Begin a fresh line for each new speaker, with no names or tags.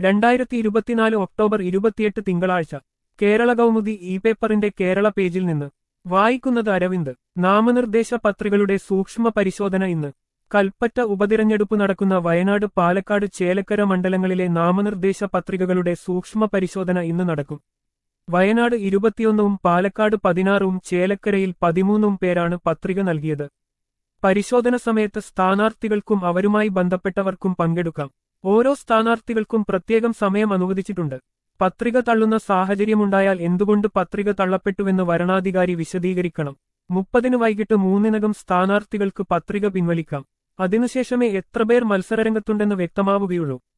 രണ്ടായിരത്തി ഇരുപത്തിനാല് ഒക്ടോബർ ഇരുപത്തിയെട്ട് തിങ്കളാഴ്ച കേരള കൗമുദി ഇ പേപ്പറിന്റെ കേരള പേജിൽ നിന്ന് വായിക്കുന്നത് അരവിന്ദ് നാമനിർദ്ദേശ പത്രികകളുടെ സൂക്ഷ്മ പരിശോധന ഇന്ന് കൽപ്പറ്റ ഉപതിരഞ്ഞെടുപ്പ് നടക്കുന്ന വയനാട് പാലക്കാട് ചേലക്കര മണ്ഡലങ്ങളിലെ നാമനിർദ്ദേശ പത്രികകളുടെ സൂക്ഷ്മ പരിശോധന ഇന്ന് നടക്കും വയനാട് ഇരുപത്തിയൊന്നും പാലക്കാട് പതിനാറും ചേലക്കരയിൽ പതിമൂന്നും പേരാണ് പത്രിക നൽകിയത് പരിശോധന സമയത്ത് സ്ഥാനാർത്ഥികൾക്കും അവരുമായി ബന്ധപ്പെട്ടവർക്കും പങ്കെടുക്കാം ഓരോ സ്ഥാനാർത്ഥികൾക്കും പ്രത്യേകം സമയം അനുവദിച്ചിട്ടുണ്ട് പത്രിക തള്ളുന്ന സാഹചര്യമുണ്ടായാൽ എന്തുകൊണ്ട് പത്രിക തള്ളപ്പെട്ടുവെന്ന് വരണാധികാരി വിശദീകരിക്കണം മുപ്പതിന് വൈകിട്ട് മൂന്നിനകം സ്ഥാനാർത്ഥികൾക്ക് പത്രിക പിൻവലിക്കാം അതിനുശേഷമേ എത്ര പേർ മത്സരരംഗത്തുണ്ടെന്ന് വ്യക്തമാവുകയുള്ളൂ